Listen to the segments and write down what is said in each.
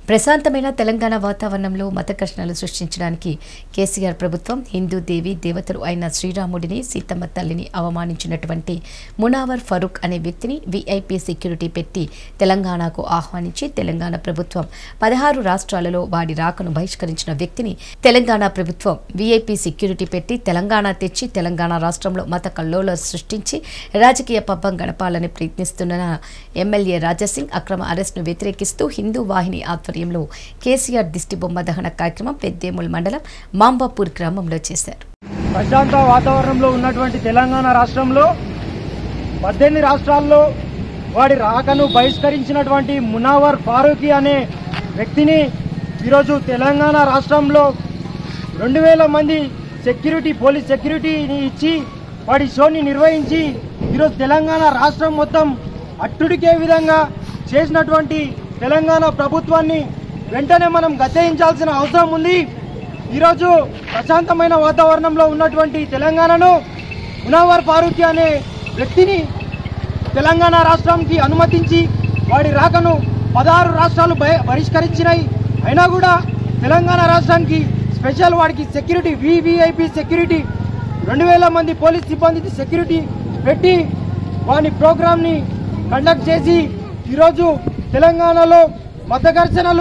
ప్రశాంతమైన తెలంగాణ వాతావరణంలో మత ఘర్షణలు సృష్టించడానికి కేసీఆర్ ప్రభుత్వం హిందూ దేవి దేవతలు అయిన శ్రీరాముడిని సీతమ్మ తల్లిని అవమానించినటువంటి మునావర్ ఫరూక్ అనే వ్యక్తిని వీఐపీ సెక్యూరిటీ పెట్టి తెలంగాణకు ఆహ్వానించి తెలంగాణ ప్రభుత్వం పదహారు రాష్ట్రాలలో వాడి రాకను బహిష్కరించిన వ్యక్తిని తెలంగాణ ప్రభుత్వం వీఐపీ సెక్యూరిటీ పెట్టి తెలంగాణ తెచ్చి తెలంగాణ రాష్ట్రంలో మత కల్లోల సృష్టించి రాజకీయ పబ్బం గడపాలని ప్రయత్నిస్తున్న ఎమ్మెల్యే రాజాసింగ్ అక్రమ అరెస్టును వ్యతిరేకిస్తూ హిందూ వాహిని ఆధ్వర్యంలో కేసీఆర్ దిష్టిబొమ్మ దహన కార్యక్రమం పెద్దేముల్ మండలం మాంబాపూర్ గ్రామంలో చేశారు ప్రశాంత వాతావరణంలో ఉన్నటువంటి తెలంగాణ రాష్ట్రంలో పద్దెనిమిది రాష్ట్రాల్లో వాడి రాకను బహిష్కరించినటువంటి మునావర్ ఫారూఖీ అనే వ్యక్తిని ఈరోజు తెలంగాణ రాష్ట్రంలో రెండు వేల మంది సెక్యూరిటీ పోలీస్ సెక్యూరిటీని ఇచ్చి వాడి షోని నిర్వహించి ఈరోజు తెలంగాణ రాష్ట్రం మొత్తం అట్టుడికే విధంగా చేసినటువంటి తెలంగాణ ప్రభుత్వాన్ని వెంటనే మనం గద్దెయించాల్సిన అవసరం ఉంది ఈరోజు ప్రశాంతమైన వాతావరణంలో ఉన్నటువంటి తెలంగాణను మునవర్ ఫారూఖీ అనే వ్యక్తిని తెలంగాణ రాష్ట్రానికి అనుమతించి వాడి రాకను పదహారు రాష్ట్రాలు బహి- బహిష్కరించినాయి అయినా కూడా తెలంగాణ రాష్ట్రానికి స్పెషల్ వాడికి సెక్యూరిటీ వివిఐపి సెక్యూరిటీ రెండు వేల మంది పోలీస్ సిబ్బంది సెక్యూరిటీ పెట్టి వాని ప్రోగ్రామ్ని కండక్ట్ చేసి ఈరోజు తెలంగాణలో మత ఘర్షణలు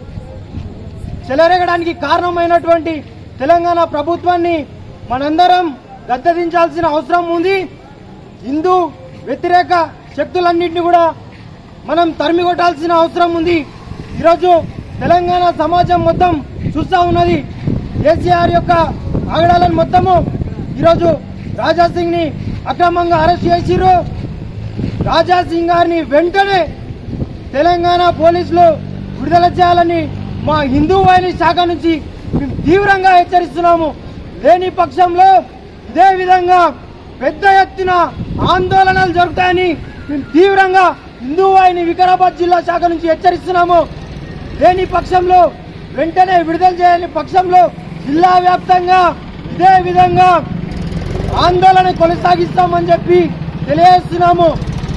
చెలరేగడానికి కారణమైనటువంటి తెలంగాణ ప్రభుత్వాన్ని మనందరం గద్దెదించాల్సిన అవసరం ఉంది హిందూ వ్యతిరేక శక్తులన్నింటినీ కూడా మనం తరిమి కొట్టాల్సిన అవసరం ఉంది ఈరోజు తెలంగాణ సమాజం మొత్తం చూస్తూ ఉన్నది కేసీఆర్ యొక్క ఆగడాలను మొత్తము ఈరోజు రాజా సింగ్ ని అక్రమంగా అరెస్ట్ చేసిర్రు రాజా సింగ్ గారిని వెంటనే తెలంగాణ పోలీసులు విడుదల చేయాలని మా హిందూ వాహిని శాఖ నుంచి మేము తీవ్రంగా హెచ్చరిస్తున్నాము లేని పక్షంలో ఇదే విధంగా పెద్ద ఎత్తున ఆందోళనలు జరుగుతాయని మేము తీవ్రంగా హిందూ వాహిని వికారాబాద్ జిల్లా శాఖ నుంచి హెచ్చరిస్తున్నాము లేని పక్షంలో వెంటనే విడుదల చేయని పక్షంలో జిల్లా వ్యాప్తంగా ఇదే విధంగా ఆందోళన కొనసాగిస్తామని చెప్పి తెలియజేస్తున్నాము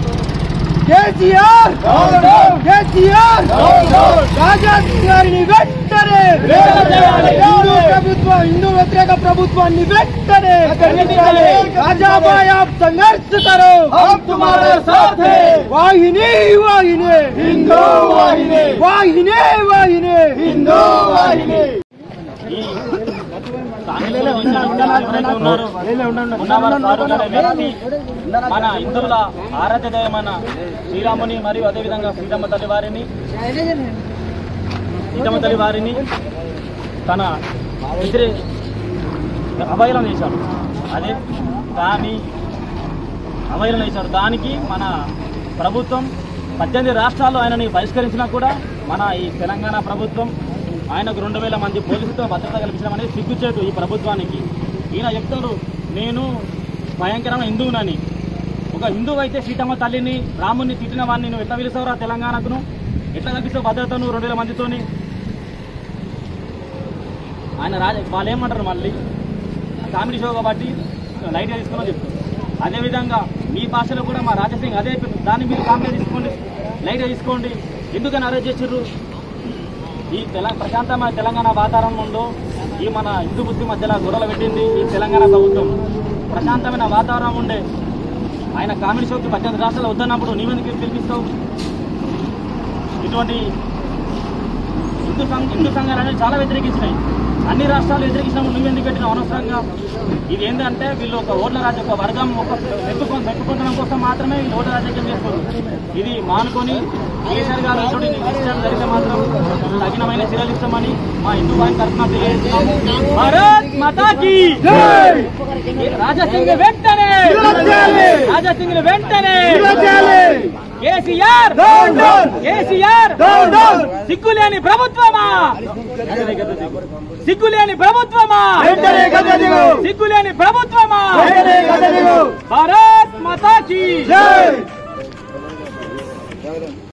కేసీఆర్ కేసీఆర్ రాజా సింగ్ గారిని వెంటనే హిందూ ప్రభుత్వం హిందూ వ్యతిరేక ప్రభుత్వాన్ని వెంటనే రాజాబాయ్ ఆప్ సంఘర్ష కరో వాహిని వాహిని హిందూ వాహిని వాహిని వాహిని హిందూ వాహిని ఉన్నవారు ఫారూక్ అనే వ్యక్తి మన హిందువుల ఆరాధ్య దైవమైన శ్రీరాముని మరియు అదేవిధంగా సీతమ్మ తల్లి వారిని సీతమ్మ తల్లి వారిని తన వ్యతిరే అవహేళన చేశాడు అదే దాని అవహేళన చేశాడు దానికి మన ప్రభుత్వం పద్దెనిమిది రాష్ట్రాల్లో ఆయనని బహిష్కరించినా కూడా మన ఈ తెలంగాణ ప్రభుత్వం ఆయనకు రెండు వేల మంది పోలీసులతో భద్రత కల్పించడం అనేది సిగ్గుచేటు ఈ ప్రభుత్వానికి ఈయన చెప్తారు నేను భయంకరమైన హిందువునని ఒక హిందువు అయితే సీతమ్మ తల్లిని రాముని తిట్టిన వాడిని నువ్వు ఎట్లా పిలుస్తావురా తెలంగాణకును ఎట్లా కల్పిస్తావు భద్రతను రెండు వేల మందితోని ఆయన రాజ వాళ్ళు ఏమంటారు మళ్ళీ కామెడీ షో కాబట్టి లైట్గా తీసుకుని చెప్తారు అదేవిధంగా మీ భాషలో కూడా మా రాజసింగ్ అదే దాన్ని మీరు కామెడీ తీసుకోండి లైట్గా తీసుకోండి ఎందుకని అరెస్ట్ చేసిర్రు ఈ తెల ప్రశాంతమైన తెలంగాణ వాతావరణంలో ఈ మన హిందూ ముస్లిం మధ్యలో గొడవలు పెట్టింది ఈ తెలంగాణ ప్రభుత్వం ప్రశాంతమైన వాతావరణం ఉండే ఆయన కామెడీ షోకి పద్దెనిమిది రాష్ట్రాలు వద్దన్నప్పుడు నీవెందుకు పిలిపిస్తావు ఇటువంటి హిందూ సంఘ హిందూ సంఘాలు అనేవి చాలా వ్యతిరేకించినాయి అన్ని రాష్ట్రాలు వ్యతిరేకించినప్పుడు నువ్వెందుకు పెట్టిన అనవసరంగా ఇది ఏంటంటే వీళ్ళు ఒక ఓట్ల రాజ్యం ఒక వర్గం ఒక పెట్టుకొని పెట్టుకోవడం కోసం మాత్రమే వీళ్ళు ఓట్ల రాజ్యం చేస్తారు ఇది మానుకొని కేసీఆర్ గారు ఇటువంటి విషయాలు జరిగితే మాత్రం తగినమైన చర్యలు ఇస్తామని మా హిందూ వాహిని తరఫున తెలియజేస్తున్నాము భారత్ మాతాకి రాజాసింగ్ వెంటనే రాజాసింగ్ వెంటనే కేసీఆర్ కేసీఆర్ సిగ్గులేని ప్రభుత్వమా సిగ్గులేని ప్రభుత్వమా సిగ్గులేని ప్రభుత్వమా భారత్ మాతాకి